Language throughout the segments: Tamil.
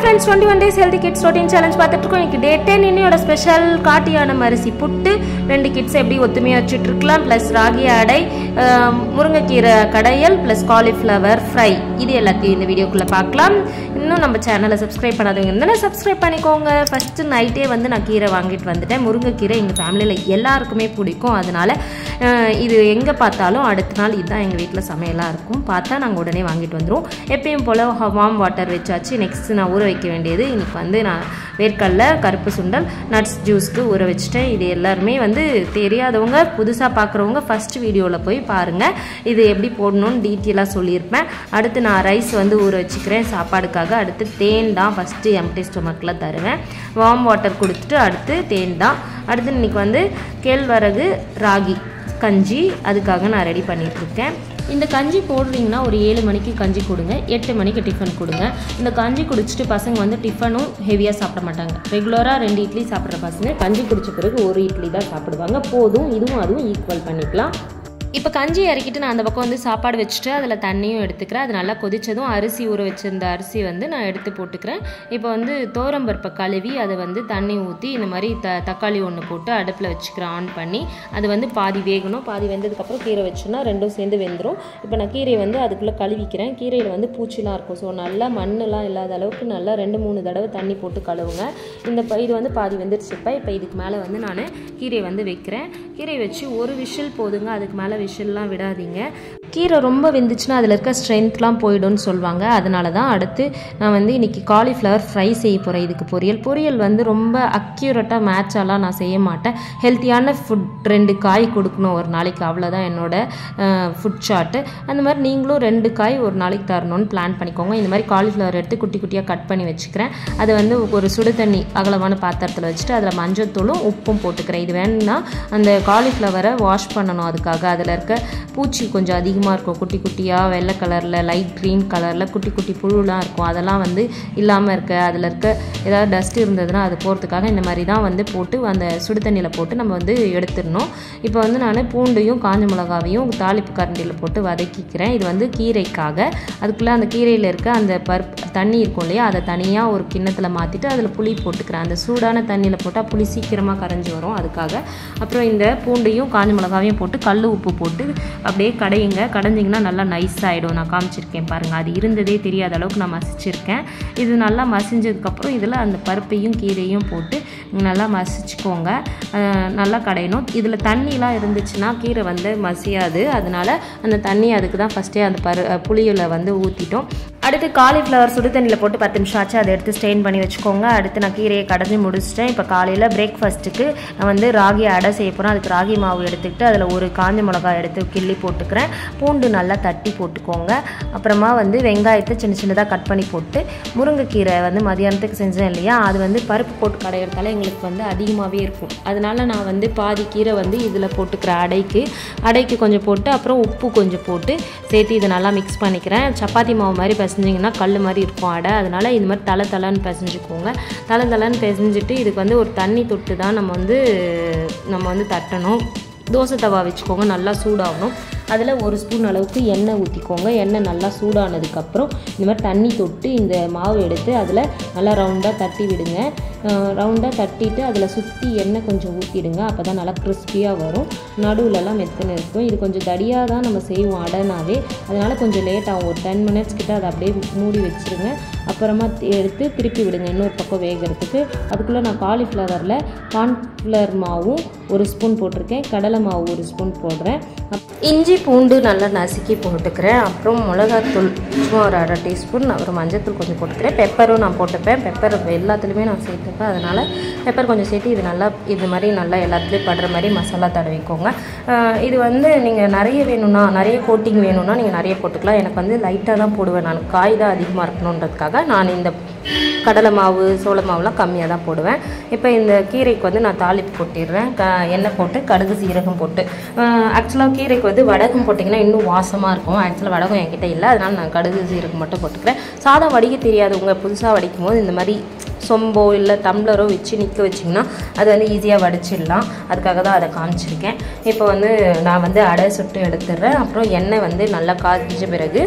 friends twenty one days healthy kids routine challenge பார்த்துட்டு இருக்கோம் இன்னைக்கு டே டென் இன்னையோட ஸ்பெஷல் காட்டியானம் அரிசி புட்டு ரெண்டு கிட்ஸ் எப்படி ஒத்துமையாக வச்சுட்டு இருக்கலாம் ப்ளஸ் ராகி அடை ஆஹ், முருங்கைக்கீரை கடையல் ப்ளஸ் காலிஃப்ளவர் ஃப்ரை இது எல்லாத்தையும் இந்த வீடியோக்குள்ளே பார்க்கலாம் இன்னும் நம்ம சேனலை சப்ஸ்கிரைப் பண்ணாதவங்க இருந்தாலும் சப்ஸ்கிரைப் பண்ணிக்கோங்க ஃபஸ்ட்டு நைட்டே வந்து நான் கீரை வாங்கிட்டு வந்துட்டேன் முருங்கைக்கீரை எங்கள் ஃபேமிலியில் எல்லாருக்குமே பிடிக்கும் அதனால ஆஹ், இது எங்கே பார்த்தாலும் அடுத்த நாள் இதுதான் எங்கள் வீட்டில் சமையலாக இருக்கும் பார்த்தா நாங்கள் உடனே வாங்கிட்டு வந்துடுவோம் எப்பயும் போல் வார்ம் வாட்டர் வச்சாச்சு நெக்ஸ்ட் நான் ஊற வைக்க வேண்டியது இன்னைக்கு வந்து நான் வேர்க்கடல கருப்பு சுண்டல் நட்ஸ் ஜூஸ்க்கு ஊற வச்சுட்டேன் இது எல்லாருமே வந்து தெரியாதவங்க புதுசாக பார்க்குறவங்க ஃபர்ஸ்ட் வீடியோவில் போய் பாருங்கள் இது எப்படி போடணும்னு டீட்டெயிலாக சொல்லியிருப்பேன் அடுத்து நான் ரைஸ் வந்து ஊற வச்சுக்கிறேன் சாப்பாடுக்காக அடுத்து தேன் தான் ஃபஸ்ட்டு எம்டி ஸ்டொமக்கில் தருவேன் வார்ம் வாட்டர் கொடுத்துட்டு அடுத்து தேன் தான் அடுத்து இன்னைக்கு வந்து கேழ்வரகு ராகி கஞ்சி அதுக்காக நான் ரெடி பண்ணிட்டு இருக்கேன் இந்த கஞ்சி போடுறீங்கன்னா ஒரு ஏழு மணிக்கு கஞ்சி கொடுங்க எட்டு மணிக்கு டிஃபன் கொடுங்க இந்த கஞ்சி குடிச்சிட்டு பசங்க வந்து டிஃபனும் ஹெவியாக சாப்பிட மாட்டாங்க ரெகுலராக ரெண்டு இட்லி சாப்பிட்ற பசங்க கஞ்சி குடிச்ச பிறகு ஒரு இட்லி தான் சாப்பிடுவாங்க போதும் இதுவும் அதுவும் ஈக்குவல் பண்ணிக்கலாம் இப்போ கஞ்சி இறக்கிட்டு நான் அந்த பக்கம் வந்து சாப்பாடு வச்சுட்டு அதில் தண்ணியும் எடுத்துக்கிறேன் அது நல்லா கொதிச்சதும் அரிசி ஊற வச்சிருந்த அரிசி வந்து நான் எடுத்து போட்டுக்கிறேன் இப்போ வந்து தோரம்பருப்பை கழுவி அதை வந்து தண்ணி ஊற்றி இந்த மாதிரி த தக்காளி ஒன்று போட்டு அடுப்பில் வச்சுக்கிறேன் ஆன் பண்ணி அது வந்து பாதி வேகணும் பாதி வெந்ததுக்கப்புறம் கீரை வச்சோன்னா ரெண்டும் சேர்ந்து வெந்துடும் இப்போ நான் கீரையை வந்து அதுக்குள்ளே கழுவிக்கிறேன் கீரையில் வந்து பூச்சிலாம் இருக்கும் ஸோ நல்லா மண்ணெல்லாம் இல்லாத அளவுக்கு நல்லா ரெண்டு மூணு தடவை தண்ணி போட்டு கழுவுங்க இந்த ப- இது வந்து பாதி வெந்துருச்சு இப்போ இப்போ இதுக்கு மேலே வந்து நான் கீரையை வந்து வைக்கிறேன் கீரையை வச்சு ஒரு விஷில் போதுங்க அதுக்கு மேலே விஷில்லாம் விடாதீங்க கீரை ரொம்ப வெந்துச்சுன்னா அதில் இருக்க ஸ்ட்ரென்த்லாம் போயிடும்னு சொல்லுவாங்க அதனால தான் அடுத்து நான் வந்து இன்னைக்கு காலிஃப்ளவர் ஃப்ரை செய்ய போகிறேன் இதுக்கு பொரியல் பொரியல் வந்து ரொம்ப அக்யூரேட்டாக மேட்சாலாம் நான் செய்ய மாட்டேன் ஹெல்த்தியான ஃபுட் ரெண்டு காய் கொடுக்கணும் ஒரு நாளைக்கு அவ்வளோதான் என்னோட ஃபுட் சார்ட்டு அந்த மாதிரி நீங்களும் ரெண்டு காய் ஒரு நாளைக்கு தரணும்னு பிளான் பண்ணிக்கோங்க இந்த மாதிரி காலிஃப்ளவர் எடுத்து குட்டி குட்டியாக கட் பண்ணி வச்சுக்கிறேன் அதை வந்து ஒரு சுடு தண்ணி அகலமான பாத்திரத்தில் வச்சுட்டு அதில் மஞ்சத்தூளும் உப்பும் போட்டுக்கிறேன் இது வேணும்னா அந்த காலிஃப்ளவரை வாஷ் பண்ணணும் அதுக்காக அதில் இருக்க பூச்சி கொஞ்சம் அதிகமாக இருக்கும் குட்டி குட்டியாக வெள்ளை கலரில் லைட் க்ரீன் கலரில் குட்டி குட்டி புழுலாம் இருக்கும் அதெல்லாம் வந்து இல்லாமல் இருக்க அதில் இருக்க ஏதாவது டஸ்ட் இருந்ததுன்னா அது போகிறதுக்காக இந்த மாதிரி தான் வந்து போட்டு அந்த சுடு தண்ணியில் போட்டு நம்ம வந்து எடுத்துடணும் இப்போ வந்து நான் பூண்டையும் காஞ்ச மிளகாவையும் தாளிப்பு கரண்டியில் போட்டு வதக்கிக்கிறேன் இது வந்து கீரைக்காக அதுக்குள்ளே அந்த கீரையில் இருக்க அந்த பருப்பு தண்ணி இருக்கும் இல்லையா அதை தனியாக ஒரு கிண்ணத்தில் மாற்றிட்டு அதில் புளி போட்டுக்கிறேன் அந்த சூடான தண்ணியில் போட்டால் புளி சீக்கிரமாக கரைஞ்சி வரும் அதுக்காக அப்புறம் இந்த பூண்டையும் காஞ்ச மிளகாவையும் போட்டு கல் உப்பு போட்டு அப்படியே கடையுங்க கடைஞ்சிங்கன்னா நல்லா நைஸ் ஆகிடும் நான் காமிச்சிருக்கேன் பாருங்கள் அது இருந்ததே தெரியாத அளவுக்கு நான் மசிச்சிருக்கேன் இது நல்லா மசிஞ்சதுக்கப்புறம் இதில் அந்த பருப்பையும் கீரையும் போட்டு நல்லா மசிச்சுக்கோங்க அஹ் நல்லா கடையணும் இதில் தண்ணிலாம் இருந்துச்சுன்னா கீரை வந்து மசியாது அதனால அந்த தண்ணி அதுக்கு தான் ஃபஸ்ட்டே அந்த பரு அஹ் புளியில் வந்து ஊற்றிட்டோம் அடுத்து காலிஃப்ளவர் சுடு தண்ணியில் போட்டு பத்து நிமிஷம் ஆச்சு அதை எடுத்து ஸ்டெயின் பண்ணி வச்சுக்கோங்க அடுத்து நான் கீரையை கடைஞ்சி முடிச்சிட்டேன் இப்போ காலையில் பிரேக்ஃபாஸ்ட்டுக்கு நான் வந்து ராகி அடை செய்ய போகிறேன் அதுக்கு ராகி மாவு எடுத்துக்கிட்டு அதில் ஒரு காஞ்ச மிளகாய் எடுத்து கிள்ளி போட்டுக்கிறேன் பூண்டு நல்லா தட்டி போட்டுக்கோங்க அப்புறமா வந்து வெங்காயத்தை சின்ன சின்னதாக கட் பண்ணி போட்டு முருங்கைக்கீரை வந்து மதியானத்துக்கு செஞ்சேன் இல்லையா அது வந்து பருப்பு போட்டு கடையிறதால எங்களுக்கு வந்து அதிகமாகவே இருக்கும் அதனால நான் வந்து பாதி கீரை வந்து இதில் போட்டுக்கிறேன் அடைக்கு அடைக்கு கொஞ்சம் போட்டு அப்புறம் உப்பு கொஞ்சம் போட்டு சேர்த்து இதை நல்லா மிக்ஸ் பண்ணிக்கிறேன் சப்பாத்தி மாவு மாதிரி பிசைஞ்சிங்கன்னா கல் மாதிரி இருக்கும் அடை அதனால இது மாதிரி தலை தலைன்னு பிசைஞ்சுக்கோங்க தலை தலைன்னு பிசைஞ்சிட்டு இதுக்கு வந்து ஒரு தண்ணி தொட்டு தான் நம்ம வந்து நம்ம வந்து தட்டணும் தோசை தவா வச்சுக்கோங்க நல்லா சூடாகணும் அதில் ஒரு ஸ்பூன் அளவுக்கு எண்ணெய் ஊற்றிக்கோங்க எண்ணெய் நல்லா சூடானதுக்கப்புறம் இந்த மாதிரி தண்ணி தொட்டு இந்த மாவு எடுத்து அதில் நல்லா ரவுண்டாக தட்டி விடுங்க ரவுண்டாக தட்டிட்டு அதில் சுற்றி எண்ணெய் கொஞ்சம் ஊற்றிடுங்க அப்போ தான் நல்லா கிறிஸ்பியாக வரும் நடுவுலலாம் மெத்துன்னு இருக்கும் இது கொஞ்சம் தடியாக தான் நம்ம செய்வோம் அடனாவே அதனால் கொஞ்சம் லேட் ஆகும் ஒரு டென் மினிட்ஸ் கிட்ட அதை அப்படியே மூடி வச்சுருங்க அப்புறமா தி- எடுத்து திருப்பி விடுங்க இன்னொரு பக்கம் வேகிறதுக்கு அதுக்குள்ளே நான் காலிஃப்ளவரில் கார்ன்ஃப்ளவர் மாவும் ஒரு ஸ்பூன் போட்டிருக்கேன் கடலை மாவு ஒரு ஸ்பூன் போடுறேன் அப்- இஞ்சி பூண்டு நல்லா நசுக்கி போட்டுக்கிறேன் அப்புறம் மிளகாத்தூள் சும்மா ஒரு அரை டீஸ்பூன் அப்புறம் மஞ்சத்தூள் கொஞ்சம் போட்டுக்கிறேன் பெப்பரும் நான் போட்டுப்பேன் பெப்பர் எல்லாத்துலேயுமே நான் சேர்த்துப்பேன் அதனால் பெப்பர் கொஞ்சம் சேர்த்து இது நல்லா இது மாதிரி நல்லா எல்லாத்துலேயும் படுற மாதிரி மசாலா தடவிக்கோங்க ஆஹ் இது வந்து நீங்கள் நிறைய வேணும்னா நிறைய கோட்டிங் வேணும்னா நீங்கள் நிறைய போட்டுக்கலாம் எனக்கு வந்து லைட்டாக தான் போடுவேன் நான் காய் தான் அதிகமாக இருக்கணுன்றதுக்காக நான் இந்த கடலை மாவு சோள மாவுலாம் கம்மியாக தான் போடுவேன் இப்போ இந்த கீரைக்கு வந்து நான் தாளிப்பு கொட்டிடுறேன் க எண்ணெய் போட்டு கடுகு சீரகம் போட்டு ஆக்சுவலாக கீரைக்கு வந்து வடகம் போட்டிங்கன்னா இன்னும் வாசமாக இருக்கும் ஆக்சுவலாக வடகம் என்கிட்ட இல்லை அதனால் நான் கடுகு சீரகம் மட்டும் போட்டுக்கிறேன் சாதம் வடிக்க தெரியாதவங்க புதுசாக வடிக்கும் போது இந்த மாதிரி சொம்போ இல்லை டம்ளரோ வச்சு நிற்க வச்சிங்கன்னா அது வந்து ஈஸியாக வடிச்சிடலாம் அதுக்காக தான் அதை காமிச்சிருக்கேன் இப்போ வந்து நான் வந்து அடை சுட்டு எடுத்துடுறேன் அப்புறம் எண்ணெய் வந்து நல்லா காய்ஞ்ச பிறகு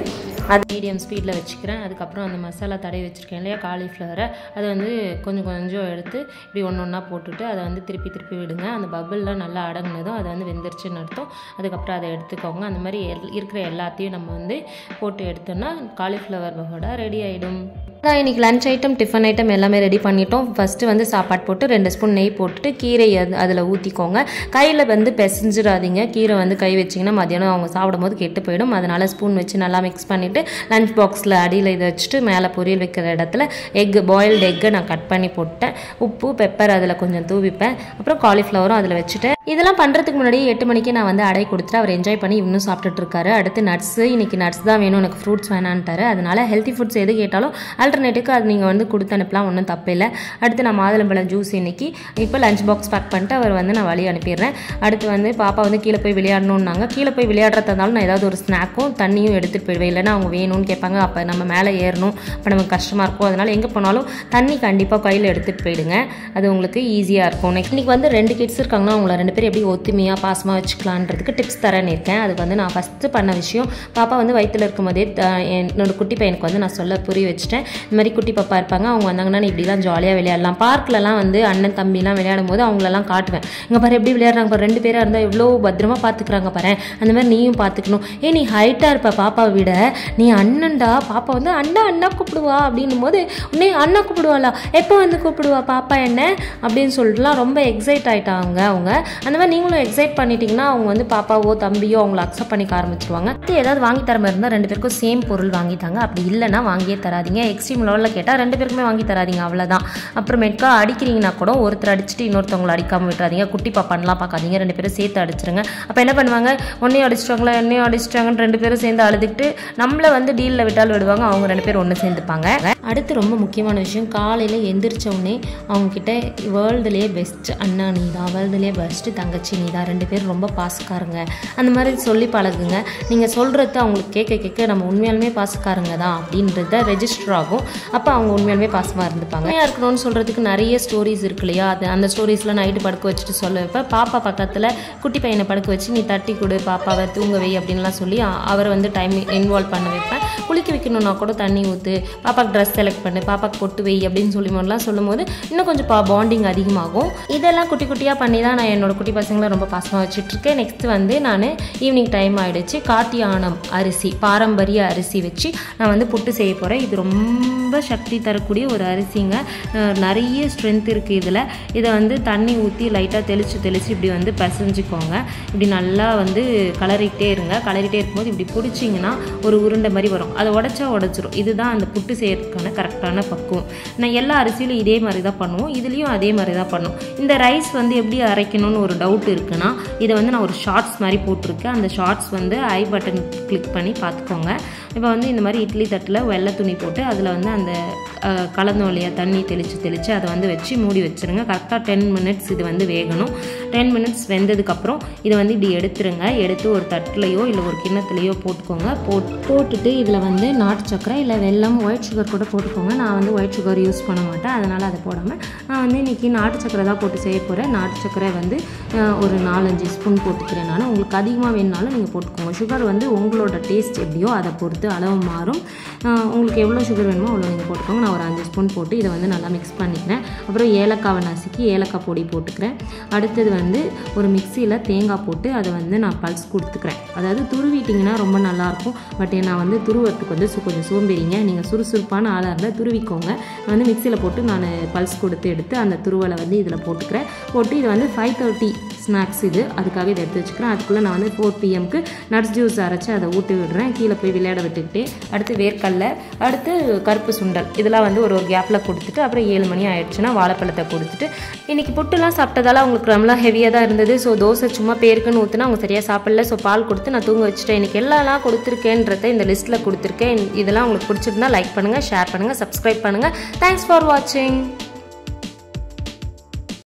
அது மீடியம் ஸ்பீடில் வச்சுக்கிறேன் அதுக்கப்புறம் அந்த மசாலா தடவி வச்சுருக்கேன் இல்லையா காலிஃப்ளவரை அதை வந்து கொஞ்சம் கொஞ்சம் எடுத்து இப்படி ஒன்று ஒன்றா போட்டுட்டு அதை வந்து திருப்பி திருப்பி விடுங்க அந்த பபிள்லாம் நல்லா அடங்குனதும் அதை வந்து வெந்துருச்சுன்னு அர்த்தம் அதுக்கப்புறம் அதை எடுத்துக்கோங்க அந்த மாதிரி எல் இருக்கிற எல்லாத்தையும் நம்ம வந்து போட்டு எடுத்தோம்னா காலிஃப்ளவர் பகோடா ரெடி ஆகிடும் நான் இன்றைக்கி லஞ்ச் ஐட்டம் டிஃபன் ஐட்டம் எல்லாமே ரெடி பண்ணிட்டோம் ஃபஸ்ட்டு வந்து சாப்பாடு போட்டு ரெண்டு ஸ்பூன் நெய் போட்டுட்டு கீரை அதில் ஊற்றிக்கோங்க கையில் வந்து பிசைஞ்சிடாதீங்க கீரை வந்து கை வச்சிங்கன்னா மதியானம் அவங்க சாப்பிடும்போது கெட்டு போயிடும் அதனால் ஸ்பூன் வச்சு நல்லா மிக்ஸ் பண்ணிவிட்டு லஞ்ச் பாக்ஸில் அடியில் இதை வச்சுட்டு மேலே பொரியல் வைக்கிற இடத்துல எக்கு பாயில்டு எக்கை நான் கட் பண்ணி போட்டேன் உப்பு பெப்பர் அதில் கொஞ்சம் தூவிப்பேன் அப்புறம் காலிஃப்ளவரும் அதில் வச்சுட்டேன் இதெல்லாம் பண்ணுறதுக்கு முன்னாடி எட்டு மணிக்கு நான் வந்து அடை கொடுத்துட்டு அவர் என்ஜாய் பண்ணி இன்னும் சாப்பிட்டுட்டு இருக்காரு அடுத்து நட்ஸு இன்னைக்கு நட்ஸ் தான் வேணும் எனக்கு ஃப்ரூட்ஸ் வேணான்ட்டாரு அதனால ஹெல்த்தி ஃபுட்ஸ் எது கேட்டாலும் ஆல்டர்னேட்டிவ்க்கு அது நீங்கள் வந்து கொடுத்து அனுப்பலாம் ஒன்றும் தப்பு இல்லை அடுத்து நான் மாதுளம்பழம் ஜூஸ் இன்னைக்கு இப்போ லஞ்ச் பாக்ஸ் பேக் பண்ணிட்டு அவர் வந்து நான் வழி அனுப்பிடுறேன் அடுத்து வந்து பாப்பா வந்து கீழே போய் விளையாடணுன்னாங்க கீழே போய் விளையாடுறதாலும் நான் ஏதாவது ஒரு ஸ்நாக்கும் தண்ணியும் எடுத்துகிட்டு போயிடுவேன் இல்லைன்னா அவங்க வேணும்னு கேட்பாங்க அப்போ நம்ம மேலே ஏறணும் அப்போ நமக்கு கஷ்டமாக இருக்கும் அதனால் எங்கே போனாலும் தண்ணி கண்டிப்பாக கையில் எடுத்துகிட்டு போயிடுங்க அது உங்களுக்கு ஈஸியாக இருக்கும் நெக்ஸ்ட் இன்னைக்கு வந்து ரெண்டு கிட்ஸ் இருக்காங்கன்னா அவங்கள ரெண்டு பேரும் எப்படி ஒத்துமையாக பாசமாக வச்சுக்கலான்றதுக்கு டிப்ஸ் தரேன்னு இருக்கேன் அதுக்கு வந்து நான் ஃபஸ்ட்டு பண்ண விஷயம் பாப்பா வந்து வயிற்றில் இருக்கும்போதே த- என்னோட குட்டி பையனுக்கு வந்து நான் சொல்ல புரிய வச்சுட்டேன் இந்த மாதிரி குட்டி பாப்பா இருப்பாங்க அவங்க வந்தாங்கன்னா நீ இப்படிலாம் ஜாலியாக விளையாடலாம் பார்க்லலாம் வந்து அண்ணன் தம்பிலாம் விளையாடும் போது அவங்களெல்லாம் காட்டுவேன் இங்கே பாரு எப்படி விளையாடுறாங்க பாரு ரெண்டு பேராக இருந்தால் எவ்வளோ பத்திரமா பார்த்துக்கிறாங்க பாரு அந்த மாதிரி நீயும் பார்த்துக்கணும் ஏ நீ ஹைட்டாக இருப்ப பாப்பாவை விட நீ அண்ணன்டா பாப்பா வந்து அண்ணா அண்ணா கூப்பிடுவா அப்படின்னும் போது உடனே அண்ணா கூப்பிடுவாளா எப்போ வந்து கூப்பிடுவா பாப்பா என்ன அப்படின்னு சொல்லிட்டுலாம் ரொம்ப எக்ஸைட் ஆயிட்டாங்க அவங்க அந்த மாதிரி நீங்களும் எக்ஸைட் பண்ணிட்டீங்கன்னா அவங்க வந்து பாப்பாவோ தம்பியோ அவங்கள அக்செப்ட் பண்ணிக்க ஆரம்பிச்சிருவாங்க அடுத்து ஏதாவது வாங்கி தர மாதிரி இருந்தால் ரெண்டு பேருக்கும் சேம் பொருள் வாங்கிட்டாங்க அப்படி இல்லைன்னா வாங்கியே தராதீங்க எக்ஸ்ட்ரீம் லெவலில் கேட்டால் ரெண்டு பேருக்குமே வாங்கி தராதீங்க அவ்வளோதான் அப்புறமேட்கா அடிக்கிறீங்கன்னா கூட ஒருத்தர் அடிச்சுட்டு இன்னொருத்தவங்களை அடிக்காமல் விட்டுறாதீங்க குட்டி பாப்பான்லாம் பார்க்காதீங்க ரெண்டு பேரும் சேர்த்து அடிச்சிருங்க அப்போ என்ன பண்ணுவாங்க ஒன்றையும் அடிச்சிட்டாங்களா என்னையும் அடிச்சிட்டாங்கன்னு ரெண்டு பேரும் சேர்ந்து அழுதுகிட்டு நம்மளை வந்து டீலில் விட்டாலும் விடுவாங்க அவங்க ரெண்டு பேரும் ஒன்று சேர்ந்துப்பாங்க அடுத்து ரொம்ப முக்கியமான விஷயம் காலையில் எந்திரிச்ச உடனே அவங்கக்கிட்ட வேர்ல்டுலேயே பெஸ்ட் அண்ணா நீ தான் வேர்ல்டுலேயே பெஸ்ட்டு தங்கச்சி நீ தான் ரெண்டு பேரும் ரொம்ப பாசக்காரங்க அந்த மாதிரி சொல்லி பழகுங்க நீங்கள் சொல்கிறது அவங்களுக்கு கேட்க கேட்க நம்ம உண்மையாலுமே பாசக்காரங்க தான் அப்படின்றத ரெஜிஸ்டர் ஆகும் அப்போ அவங்க உண்மையாலுமே பாசமாக இருந்துப்பாங்க உண்மையாக இருக்கணும்னு சொல்கிறதுக்கு நிறைய ஸ்டோரிஸ் இருக்கு இல்லையா அது அந்த ஸ்டோரிஸில் நைட்டு படுக்க வச்சுட்டு சொல்ல வைப்பேன் பாப்பா பக்கத்தில் குட்டி பையனை படுக்க வச்சு நீ தட்டி கொடு பாப்பாவை தூங்க வை அப்படின்லாம் சொல்லி அ- அவரை வந்து டைம் இன்வால்வ் பண்ண வைப்பேன் குளிக்க வைக்கணும்னா கூட தண்ணி ஊற்று பாப்பாக்கு ட்ரெஸ் செலக்ட் பண்ணு பாப்பாக்கு பொட்டு வை அப்படின்னு சொல்லி மாதிரிலாம் சொல்லும்போது இன்னும் கொஞ்சம் பா பாண்டிங் அதிகமாகும் இதெல்லாம் குட்டி குட்டியாக பண்ணி தான் நான் என்னோட குட்டி பசங்களை ரொம்ப பாசமாக வச்சுட்ருக்கேன் நெக்ஸ்ட் வந்து நான் ஈவினிங் டைம் ஆயிடுச்சு காட்டியானம் அரிசி பாரம்பரிய அரிசி வச்சு நான் வந்து புட்டு செய்ய போகிறேன் இது ரொம்ப சக்தி தரக்கூடிய ஒரு அரிசிங்க அஹ் நிறைய ஸ்ட்ரென்த் இருக்குது இதில் இதை வந்து தண்ணி ஊற்றி லைட்டாக தெளித்து தெளித்து இப்படி வந்து பிசைஞ்சுக்கோங்க இப்படி நல்லா வந்து கலரிக்கிட்டே இருங்க கலரிட்டே இருக்கும்போது இப்படி பிடிச்சிங்கன்னா ஒரு உருண்டை மாதிரி வரும் அதை உடச்சா உடச்சிரும் இதுதான் அந்த புட்டு செய்யறதுக்கான கரெக்டான பக்குவம் நான் எல்லா அரிசியிலும் இதே மாதிரி தான் பண்ணுவோம் இதுலேயும் அதே மாதிரி தான் பண்ணுவோம் இந்த ரைஸ் வந்து எப்படி அரைக்கணும்னு ஒரு டவுட் இருக்குன்னா இதை வந்து நான் ஒரு ஷார்ட்ஸ் மாதிரி போட்டிருக்கேன் அந்த ஷார்ட்ஸ் வந்து ஐ பட்டன் கிளிக் பண்ணி பார்த்துக்கோங்க இப்போ வந்து இந்த மாதிரி இட்லி தட்டில் வெள்ளை துணி போட்டு அதில் வந்து அந்த அஹ், கலந்தோம் இல்லையா தண்ணி தெளித்து தெளித்து அதை வந்து வச்சு மூடி வச்சிருங்க கரெக்டாக டென் மினிட்ஸ் இது வந்து வேகணும் டென் மினிட்ஸ் வெந்ததுக்கப்புறம் இதை வந்து இப்படி எடுத்துருங்க எடுத்து ஒரு தட்டுலையோ இல்லை ஒரு கிண்ணத்துலையோ போட்டுக்கோங்க போட் போட்டுட்டு இதில் வந்து நாட்டு சக்கரை இல்லை வெல்லம் ஒயிட் சுகர் கூட போட்டுக்கோங்க நான் வந்து ஒயிட் சுகர் யூஸ் பண்ண மாட்டேன் அதனால் அதை போடாமல் நான் வந்து இன்றைக்கி நாட்டு சக்கரை தான் போட்டு செய்ய போகிறேன் நாட்டு சக்கரை வந்து அஹ், ஒரு நாலஞ்சு ஸ்பூன் போட்டுக்கிறேன் நான் உங்களுக்கு அதிகமாக வேணுனாலும் நீங்கள் போட்டுக்கோங்க சுகர் வந்து உங்களோட டேஸ்ட் எப்படியோ அதை பொறுத்து அளவு மாறும் அஹ், உங்களுக்கு எவ்வளோ சுகர் வேணுமோ அவ்வளோ நீங்கள் போட்டுக்கோங்க நான் ஒரு அஞ்சு ஸ்பூன் போட்டு இதை வந்து நல்லா மிக்ஸ் பண்ணிக்கிறேன் அப்புறம் ஏலக்காவை நசுக்கி ஏலக்காய் பொடி போட்டுக்கிறேன் அடுத்தது வந்து ஒரு மிக்சியில் தேங்காய் போட்டு அதை வந்து நான் பல்ஸ் கொடுத்துக்கிறேன் அதாவது துருவிட்டிங்கன்னா ரொம்ப நல்லாயிருக்கும் பட் நான் வந்து துருவத்துக்கு வந்து சு- கொஞ்சம் சோம்பேறிங்க நீங்கள் சுறுசுறுப்பான ஆளாக இருந்தால் துருவிக்கோங்க நான் வந்து மிக்சியில் போட்டு நான் பல்ஸ் கொடுத்து எடுத்து அந்த துருவலை வந்து இதில் போட்டுக்கிறேன் போட்டு இது வந்து ஃபைவ் தேர்ட்டி ஸ்நாக்ஸ் இது அதுக்காக இதை எடுத்து வச்சுக்கிறேன் அதுக்குள்ளே நான் வந்து ஃபோர் பிஎம்க்கு நட்ஸ் ஜூஸ் அரைச்சி அதை ஊட்டி விடுறேன் கீழே போய் விளையாட விட்டுக்கிட்டே அடுத்து வேர்க்கடலை அடுத்து கருப்பு சுண்டல் இதெல்லாம் வந்து ஒரு ஒரு கேப்பில் கொடுத்துட்டு அப்புறம் ஏழு மணி ஆயிடுச்சுன்னா வாழைப்பழத்தை கொடுத்துட்டு இன்றைக்கி புட்டுலாம் சாப்பிட்டதால அவங்களுக்கு ரொம்ப ஹெவியாக தான் இருந்தது ஸோ தோசை சும்மா பேருக்குன்னு ஊற்றுனா அவங்க சரியாக சாப்பிடல ஸோ பால் கொடுத்து நான் தூங்க வச்சுட்டேன் இன்றைக்கி எல்லாம் கொடுத்துருக்கேன்றதை இந்த லிஸ்ட்டில் கொடுத்துருக்கேன் இதெல்லாம் உங்களுக்கு பிடிச்சிருந்தா லைக் பண்ணுங்கள் ஷேர் பண்ணுங்கள் சப்ஸ்கிரைப் பண்ணுங்கள் தேங்க்ஸ் ஃபார் வாட்சிங்